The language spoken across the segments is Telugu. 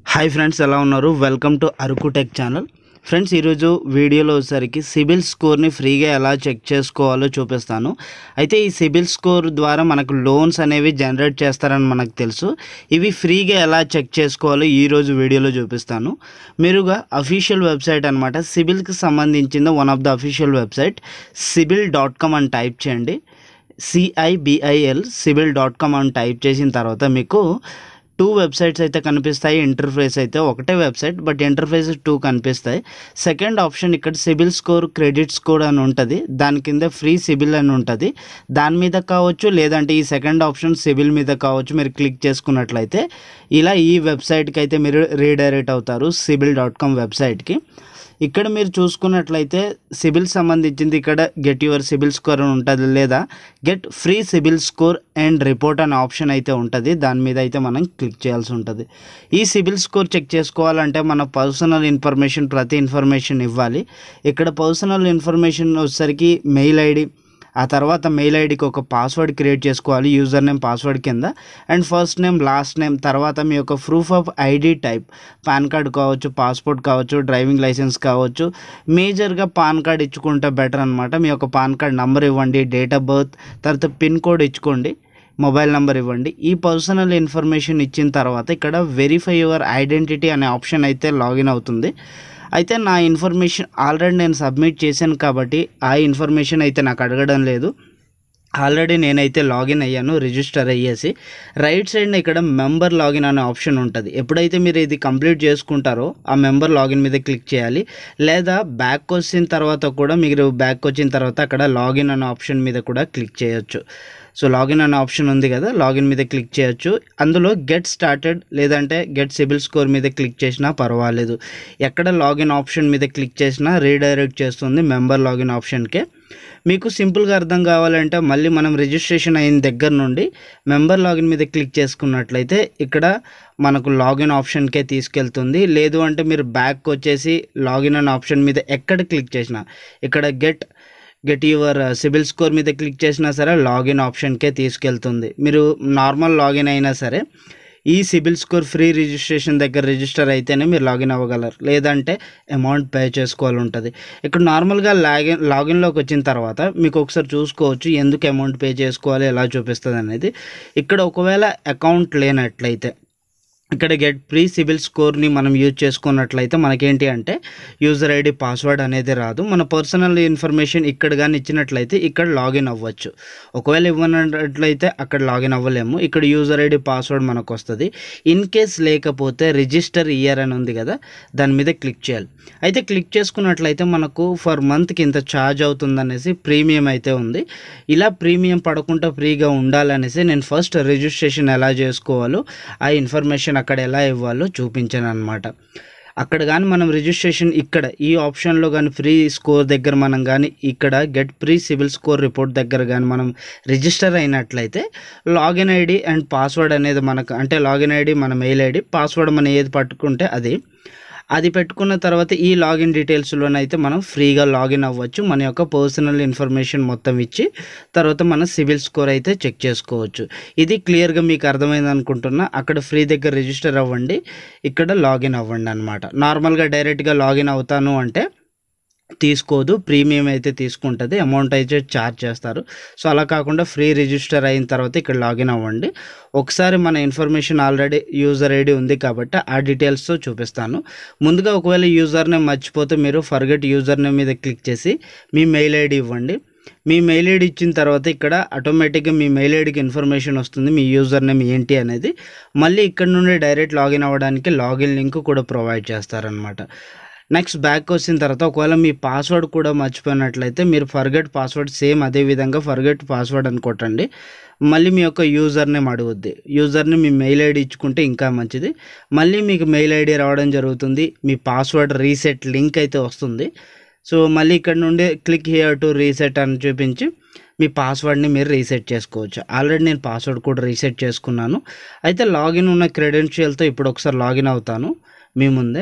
హాయ్ ఫ్రెండ్స్ ఎలా ఉన్నారు welcome to Araku tech channel friends ఈరోజు వీడియోలో వచ్చేసరికి సిబిల్ స్కోర్ని ఫ్రీగా ఎలా చెక్ చేసుకోవాలో చూపిస్తాను అయితే ఈ సిబిల్ స్కోర్ ద్వారా మనకు లోన్స్ అనేవి జనరేట్ చేస్తారని మనకు తెలుసు ఇవి ఫ్రీగా ఎలా చెక్ చేసుకోవాలో ఈరోజు వీడియోలో చూపిస్తాను మీరుగా అఫీషియల్ వెబ్సైట్ అనమాట సిబిల్కి సంబంధించిన one of the official website CIBIL dot com అని టైప్ చేయండి సిఐబిఐఎల్ సిబిల్ డాట్ కామ్ అని టైప్ చేసిన తర్వాత మీకు టూ వెబ్సైట్స్ అయితే కనిపిస్తాయి ఇంటర్ఫేస్ అయితే ఒకటే వెబ్సైట్ బట్ ఇంటర్ఫేస్ టూ కనిపిస్తాయి సెకండ్ ఆప్షన్ ఇక్కడ సిబిల్ స్కోర్ క్రెడిట్ స్కోర్ అని ఉంటుంది దాని కింద ఫ్రీ సిబిల్ అని ఉంటుంది దాని మీద కావచ్చు లేదంటే ఈ సెకండ్ ఆప్షన్ సిబిల్ మీద కావచ్చు మీరు క్లిక్ చేసుకున్నట్లయితే ఇలా ఈ వెబ్సైట్కి అయితే మీరు రీడైరెక్ట్ అవుతారు సిబిల్ డాట్ కామ్ వెబ్సైట్కి ఇక్కడ మీరు చూసుకున్నట్లయితే సిబిల్ సంబంధించింది ఇక్కడ గెట్ యువర్ సిబిల్ స్కోర్ అని ఉంటుంది లేదా get free CIBIL score and report అనే ఆప్షన్ అయితే ఉంటుంది దాని మీద అయితే మనం క్లిక్ చేయాల్సి ఉంటుంది ఈ సిబిల్ స్కోర్ చెక్ చేసుకోవాలంటే మన పర్సనల్ ఇన్ఫర్మేషన్ ప్రతి ఇన్ఫర్మేషన్ ఇవ్వాలి ఇక్కడ పర్సనల్ ఇన్ఫర్మేషన్ వచ్చేసరికి మెయిల్ ఐడి ఆ తర్వాత మెయిల్ ఐడికి ఒక పాస్వర్డ్ క్రియేట్ చేసుకోవాలి యూజర్ నేమ్ పాస్వర్డ్ కింద and first name last name తర్వాత మీ యొక్క proof of ID type PAN card కావచ్చు పాస్పోర్ట్ కావచ్చు డ్రైవింగ్ లైసెన్స్ కావచ్చు మేజర్గా పాన్ కార్డ్ ఇచ్చుకుంటే బెటర్ అనమాట మీ యొక్క పాన్ కార్డ్ నంబర్ ఇవ్వండి డేట్ ఆఫ్ బర్త్ తర్వాత పిన్ కోడ్ ఇచ్చుకోండి మొబైల్ నెంబర్ ఇవ్వండి ఈ పర్సనల్ ఇన్ఫర్మేషన్ ఇచ్చిన తర్వాత ఇక్కడ వెరిఫై యువర్ ఐడెంటిటీ అనే ఆప్షన్ అయితే లాగిన్ అవుతుంది అయితే నా ఇన్ఫర్మేషన్ ఆల్రెడీ నేను సబ్మిట్ చేశాను కాబట్టి ఆ ఇన్ఫర్మేషన్ అయితే నాకు అడగడం లేదు ఆల్రెడీ నేనైతే లాగిన్ అయ్యాను రిజిస్టర్ అయ్యేసి రైట్ సైడ్న ఇక్కడ మెంబర్ లాగిన్ అనే ఆప్షన్ ఉంటుంది ఎప్పుడైతే మీరు ఇది కంప్లీట్ చేసుకుంటారో ఆ మెంబర్ లాగిన్ మీద క్లిక్ చేయాలి లేదా బ్యాక్ వచ్చిన తర్వాత కూడా మీరు బ్యాక్ వచ్చిన తర్వాత అక్కడ లాగిన్ అనే ఆప్షన్ మీద కూడా క్లిక్ చేయొచ్చు సో లాగిన్ అనే ఆప్షన్ ఉంది కదా లాగిన్ మీద క్లిక్ చేయొచ్చు అందులో గెట్ స్టార్టెడ్ లేదంటే గెట్ సిబిల్ స్కోర్ మీద క్లిక్ చేసినా పర్వాలేదు ఎక్కడ లాగిన్ ఆప్షన్ మీద క్లిక్ చేసినా రీడైరెక్ట్ చేస్తుంది మెంబర్ లాగిన్ ఆప్షన్కే మీకు సింపుల్గా అర్థం కావాలంటే మళ్ళీ మనం రిజిస్ట్రేషన్ అయిన దగ్గర నుండి మెంబర్ లాగిన్ మీద క్లిక్ చేసుకున్నట్లయితే ఇక్కడ మనకు లాగిన్ ఆప్షన్కే తీసుకెళ్తుంది లేదు అంటే మీరు బ్యాక్ వచ్చేసి లాగిన్ అనే ఆప్షన్ మీద ఎక్కడ క్లిక్ చేసినా ఇక్కడ get get your CIBIL score మీద క్లిక్ చేసినా సరే లాగిన్ ఆప్షన్కే తీసుకెళ్తుంది మీరు నార్మల్ లాగిన్ అయినా సరే ఈ సిబిల్ స్కోర్ ఫ్రీ రిజిస్ట్రేషన్ దగ్గర రిజిస్టర్ అయితేనే మీరు లాగిన్ అవ్వగలరు లేదంటే అమౌంట్ పే చేసుకోవాలి ఉంటుంది ఇక్కడ నార్మల్గా లాగిన్ లాగిన్లోకి వచ్చిన తర్వాత మీకు ఒకసారి చూసుకోవచ్చు ఎందుకు అమౌంట్ పే చేసుకోవాలి ఎలా చూపిస్తుంది అనేది ఇక్కడ ఒకవేళ అకౌంట్ లేనట్లయితే ఇక్కడ గెట్ ప్రీ సిబిల్ స్కోర్ని మనం యూజ్ చేసుకున్నట్లయితే మనకేంటి అంటే యూజర్ ఐడి పాస్వర్డ్ అనేది రాదు మన పర్సనల్ ఇన్ఫర్మేషన్ ఇక్కడ కానీ ఇచ్చినట్లయితే ఇక్కడ లాగిన్ అవ్వచ్చు ఒకవేళ ఇవ్వనట్లయితే అక్కడ లాగిన్ అవ్వలేము ఇక్కడ యూజర్ ఐడి పాస్వర్డ్ మనకు వస్తుంది ఇన్ కేస్ లేకపోతే రిజిస్టర్ ఇయర్ అని ఉంది కదా దాని మీద క్లిక్ చేయాలి అయితే క్లిక్ చేసుకున్నట్లయితే మనకు ఫర్ మంత్కి ఇంత ఛార్జ్ అవుతుందనేసి ప్రీమియం అయితే ఉంది ఇలా ప్రీమియం పడకుండా ఫ్రీగా ఉండాలనేసి నేను ఫస్ట్ రిజిస్ట్రేషన్ ఎలా చేసుకోవాలో ఆ ఇన్ఫర్మేషన్ అక్కడ ఎలా ఇవ్వాలో చూపించాను అనమాట అక్కడ కానీ మనం రిజిస్ట్రేషన్ ఇక్కడ ఈ ఆప్షన్లో కానీ ఫ్రీ స్కోర్ దగ్గర మనం కానీ ఇక్కడ get free CIBIL score report దగ్గర కానీ మనం రిజిస్టర్ అయినట్లయితే లాగిన్ ఐడి అండ్ పాస్వర్డ్ అనేది మనకు అంటే లాగిన్ ఐడి మన మెయిల్ ఐడి పాస్వర్డ్ మనం ఏది పట్టుకుంటే అది అది పెట్టుకున్న తర్వాత ఈ లాగిన్ డీటెయిల్స్లోనైతే మనం ఫ్రీగా లాగిన్ అవ్వచ్చు మన యొక్క పర్సనల్ ఇన్ఫర్మేషన్ మొత్తం ఇచ్చి తర్వాత మన సివిల్ స్కోర్ అయితే చెక్ చేసుకోవచ్చు ఇది క్లియర్గా మీకు అర్థమైంది అనుకుంటున్నా అక్కడ ఫ్రీ దగ్గర రిజిస్టర్ అవ్వండి ఇక్కడ లాగిన్ అవ్వండి అనమాట నార్మల్గా డైరెక్ట్గా లాగిన్ అవుతాను అంటే తీసుకోదు ప్రీమియం అయితే తీసుకుంటుంది అమౌంట్ అయితే ఛార్జ్ చేస్తారు సో అలా కాకుండా ఫ్రీ రిజిస్టర్ అయిన తర్వాత ఇక్కడ లాగిన్ అవ్వండి ఒకసారి మన ఇన్ఫర్మేషన్ ఆల్రెడీ యూజర్ ఐడి ఉంది కాబట్టి ఆ డీటెయిల్స్తో చూపిస్తాను ముందుగా ఒకవేళ యూజర్ నేమ్ మర్చిపోతే మీరు ఫర్గెట్ యూజర్ నేమ్ మీద క్లిక్ చేసి మీ మెయిల్ ఐడి ఇవ్వండి మీ మెయిల్ ఐడి ఇచ్చిన తర్వాత ఇక్కడ ఆటోమేటిక్గా మీ మెయిల్ ఐడికి ఇన్ఫర్మేషన్ వస్తుంది మీ యూజర్ నేమ్ ఏంటి అనేది మళ్ళీ ఇక్కడ నుండి డైరెక్ట్ లాగిన్ అవ్వడానికి లాగిన్ లింక్ కూడా ప్రొవైడ్ చేస్తారనమాట నెక్స్ట్ బ్యాక్ వచ్చిన తర్వాత ఒకవేళ మీ పాస్వర్డ్ కూడా మర్చిపోయినట్లయితే మీరు ఫర్గెట్ పాస్వర్డ్ సేమ్ అదే విధంగా ఫర్గెట్ పాస్వర్డ్ అని కొట్టండి మళ్ళీ మీ యొక్క యూజర్ నేమ్ అడుగుద్ది యూజర్ని మీ మెయిల్ ఐడి ఇచ్చుకుంటే ఇంకా మంచిది మళ్ళీ మీకు మెయిల్ ఐడి రావడం జరుగుతుంది మీ పాస్వర్డ్ రీసెట్ లింక్ అయితే వస్తుంది సో మళ్ళీ ఇక్కడ నుండి క్లిక్ హియర్ టు రీసెట్ అని చూపించి మీ పాస్వర్డ్ని మీరు రీసెట్ చేసుకోవచ్చు ఆల్రెడీ నేను పాస్వర్డ్ కూడా రీసెట్ చేసుకున్నాను అయితే లాగిన్ ఉన్న క్రెడెన్షియల్తో ఇప్పుడు ఒకసారి లాగిన్ అవుతాను మీ ముందే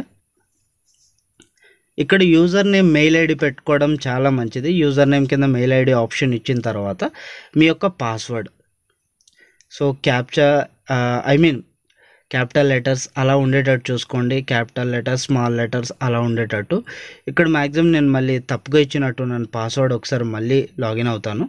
ఇక్కడ యూజర్ నేమ్ మెయిల్ ఐడి పెట్టుకోవడం చాలా మంచిది యూజర్ నేమ్ కింద మెయిల్ ఐడి ఆప్షన్ ఇచ్చిన తర్వాత మీ యొక్క password so captcha I mean capital letters అలా ఉండేటట్టు చూసుకోండి క్యాపిటల్ లెటర్స్ స్మాల్ లెటర్స్ అలా ఉండేటట్టు ఇక్కడ మ్యాక్సిమం నేను మళ్ళీ తప్పుగా ఇచ్చినట్టు నన్ను పాస్వర్డ్ ఒకసారి మళ్ళీ లాగిన్ అవుతాను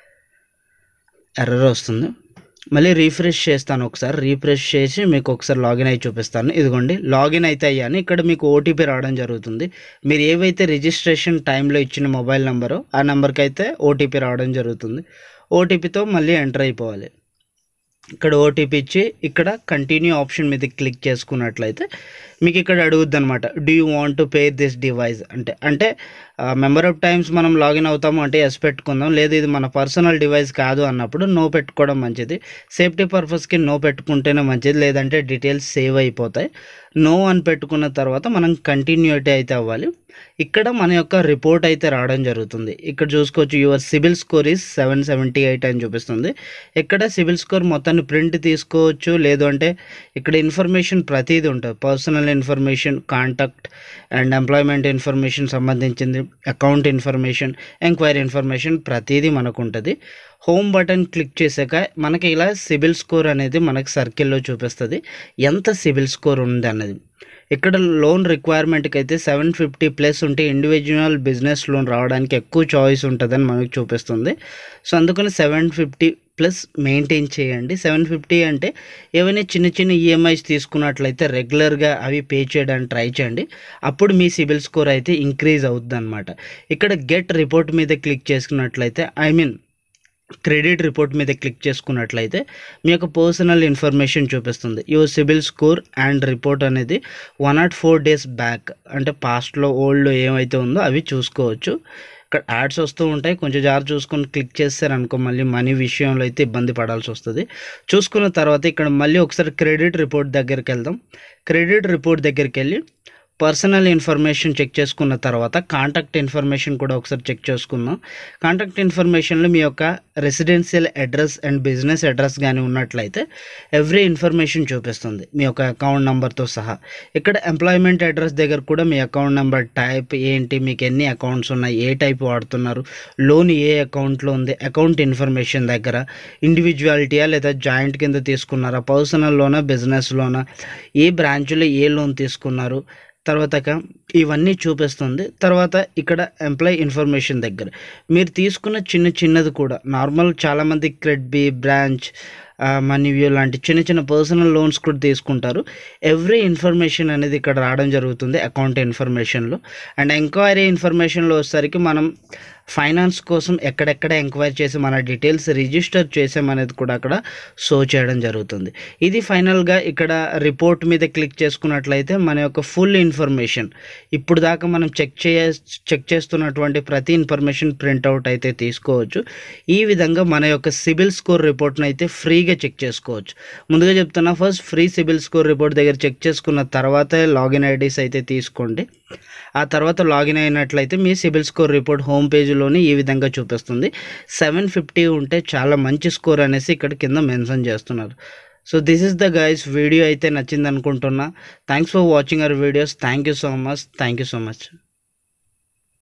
ఎర్రర్ వస్తుంది మళ్ళీ రీఫ్రెష్ చేస్తాను ఒకసారి రీఫ్రెష్ చేసి మీకు ఒకసారి లాగిన్ అయ్యి చూపిస్తాను ఇదిగోండి లాగిన్ అయితే అయ్యాను ఇక్కడ మీకు ఓటీపీ రావడం జరుగుతుంది మీరు ఏవైతే రిజిస్ట్రేషన్ టైంలో ఇచ్చిన మొబైల్ నెంబరో ఆ నెంబర్కి అయితే ఓటీపీ రావడం జరుగుతుంది ఓటీపీతో మళ్ళీ ఎంటర్ అయిపోవాలి ఇక్కడ ఓటీపీ ఇచ్చి ఇక్కడ కంటిన్యూ ఆప్షన్ మీద క్లిక్ చేసుకున్నట్లయితే మీకు ఇక్కడ అడుగుద్ది అనమాట do you want to pay this device అంటే అంటే మెంబర్ ఆఫ్ టైమ్స్ మనం లాగిన్ అవుతాము అంటే ఎస్ పెట్టుకుందాం లేదు ఇది మన పర్సనల్ డివైస్ కాదు అన్నప్పుడు నో పెట్టుకోవడం మంచిది సేఫ్టీ పర్పస్కి నో పెట్టుకుంటేనే మంచిది లేదంటే డీటెయిల్స్ సేవ్ అయిపోతాయి నో అని పెట్టుకున్న తర్వాత మనం కంటిన్యూటీ అయితే అవ్వాలి ఇక్కడ మన యొక్క రిపోర్ట్ అయితే రావడం జరుగుతుంది ఇక్కడ చూసుకోవచ్చు your CIBIL score is seven seventy eight అని చూపిస్తుంది ఇక్కడ సిబిల్ స్కోర్ మొత్తాన్ని ప్రింట్ తీసుకోవచ్చు లేదు అంటే ఇక్కడ ఇన్ఫర్మేషన్ ప్రతిదీ ఉంటుంది personal information contact and employment information సంబంధించింది అకౌంట్ ఇన్ఫర్మేషన్ ఎంక్వైరీ ఇన్ఫర్మేషన్ ప్రతిదీ మనకు ఉంటుంది హోమ్ బటన్ క్లిక్ చేశాక మనకి ఇలా సిబిల్ స్కోర్ అనేది మనకి సర్కిల్లో చూపిస్తుంది ఎంత సిబిల్ స్కోర్ ఉంది అన్నది ఇక్కడ లోన్ రిక్వైర్మెంట్కి అయితే సెవెన్ ఫిఫ్టీ ప్లస్ ఉంటే ఇండివిజువల్ బిజినెస్ లోన్ రావడానికి ఎక్కువ చాయిస్ ఉంటుందని మనకు చూపిస్తుంది సో అందుకని సెవెన్ ఫిఫ్టీ ప్లస్ మెయింటైన్ చేయండి సెవెన్ ఫిఫ్టీ అంటే ఏవైనా చిన్న చిన్న ఈఎంఐస్ తీసుకున్నట్లయితే రెగ్యులర్గా అవి పే చేయడానికి ట్రై చేయండి అప్పుడు మీ సిబిల్ స్కోర్ అయితే ఇంక్రీజ్ అవుద్ది అనమాట ఇక్కడ గెట్ రిపోర్ట్ మీద క్లిక్ చేసుకున్నట్లయితే ఐ మీన్ క్రెడిట్ రిపోర్ట్ మీద క్లిక్ చేసుకున్నట్లయితే మీ యొక్క పర్సనల్ ఇన్ఫర్మేషన్ చూపిస్తుంది your CIBIL score and report అనేది one not four days back అంటే పాస్ట్లో ఓల్డ్ ఏమైతే ఉందో అవి చూసుకోవచ్చు ఇక్కడ యాడ్స్ వస్తూ ఉంటాయి కొంచెం జాగ్రత్త చూసుకొని క్లిక్ చేస్తారనుకో మళ్ళీ మనీ విషయంలో అయితే ఇబ్బంది పడాల్సి వస్తుంది చూసుకున్న తర్వాత ఇక్కడ మళ్ళీ ఒకసారి క్రెడిట్ రిపోర్ట్ దగ్గరికి వెళ్దాం క్రెడిట్ రిపోర్ట్ దగ్గరికి వెళ్ళి పర్సనల్ ఇన్ఫర్మేషన్ చెక్ చేసుకున్న తర్వాత కాంటాక్ట్ ఇన్ఫర్మేషన్ కూడా ఒకసారి చెక్ చేసుకుందాం కాంటాక్ట్ ఇన్ఫర్మేషన్లో మీ యొక్క residential address and business address కానీ ఉన్నట్లయితే ఎవ్రీ ఇన్ఫర్మేషన్ చూపిస్తుంది మీ యొక్క అకౌంట్ నెంబర్తో సహా ఇక్కడ ఎంప్లాయ్మెంట్ అడ్రస్ దగ్గర కూడా మీ అకౌంట్ నెంబర్ టైప్ ఏంటి మీకు ఎన్ని అకౌంట్స్ ఉన్నాయి ఏ టైప్ వాడుతున్నారు లోన్ ఏ అకౌంట్లో ఉంది అకౌంట్ ఇన్ఫర్మేషన్ దగ్గర ఇండివిజువాలిటీయా లేదా జాయింట్ కింద తీసుకున్నారా పర్సనల్ లోనా బిజినెస్ లోనా ఏ బ్రాంచ్లో ఏ లోన్ తీసుకున్నారు తర్వాత ఇవన్నీ చూపిస్తుంది తర్వాత ఇక్కడ ఎంప్లాయ్ ఇన్ఫర్మేషన్ దగ్గర మీరు తీసుకున్న చిన్న చిన్నది కూడా నార్మల్ చాలామంది క్రెడ్బి బ్రాంచ్ మనీ వ్యూ లాంటి చిన్న చిన్న పర్సనల్ లోన్స్ కూడా తీసుకుంటారు ఎవ్రీ ఇన్ఫర్మేషన్ అనేది ఇక్కడ రావడం జరుగుతుంది అకౌంట్ ఇన్ఫర్మేషన్లో అండ్ ఎంక్వైరీ ఇన్ఫర్మేషన్లో వచ్చేసరికి మనం ఫైనాన్స్ కోసం ఎక్కడెక్కడ ఎంక్వైరీ చేసి మన డీటెయిల్స్ రిజిస్టర్ చేసామనేది కూడా అక్కడ షో చేయడం జరుగుతుంది ఇది ఫైనల్గా ఇక్కడ రిపోర్ట్ మీద క్లిక్ చేసుకున్నట్లయితే మన యొక్క ఫుల్ ఇన్ఫర్మేషన్ ఇప్పుడు దాకా మనం చెక్ చేయ చెక్ చేస్తున్నటువంటి ప్రతి ఇన్ఫర్మేషన్ ప్రింట్అవుట్ అయితే తీసుకోవచ్చు ఈ విధంగా మన యొక్క సిబిల్ స్కోర్ రిపోర్ట్ని అయితే ఫ్రీగా చెక్ చేసుకోవచ్చు ముందుగా చెప్తున్నా first free CIBIL score report దగ్గర చెక్ చేసుకున్న తర్వాత లాగిన్ ఐడీస్ అయితే తీసుకోండి ఆ తర్వాత లాగిన్ అయినట్లయితే మీ సిబిల్ స్కోర్ రిపోర్ట్ హోమ్ పేజ్లోని ఈ విధంగా చూపిస్తుంది సెవెన్ ఫిఫ్టీ ఉంటే చాలా మంచి స్కోర్ అనేసి ఇక్కడ కింద మెన్షన్ చేస్తున్నారు so this is the guys video అయితే నచ్చింది అనుకుంటున్నా thanks for watching our videos thank you so much thank you so much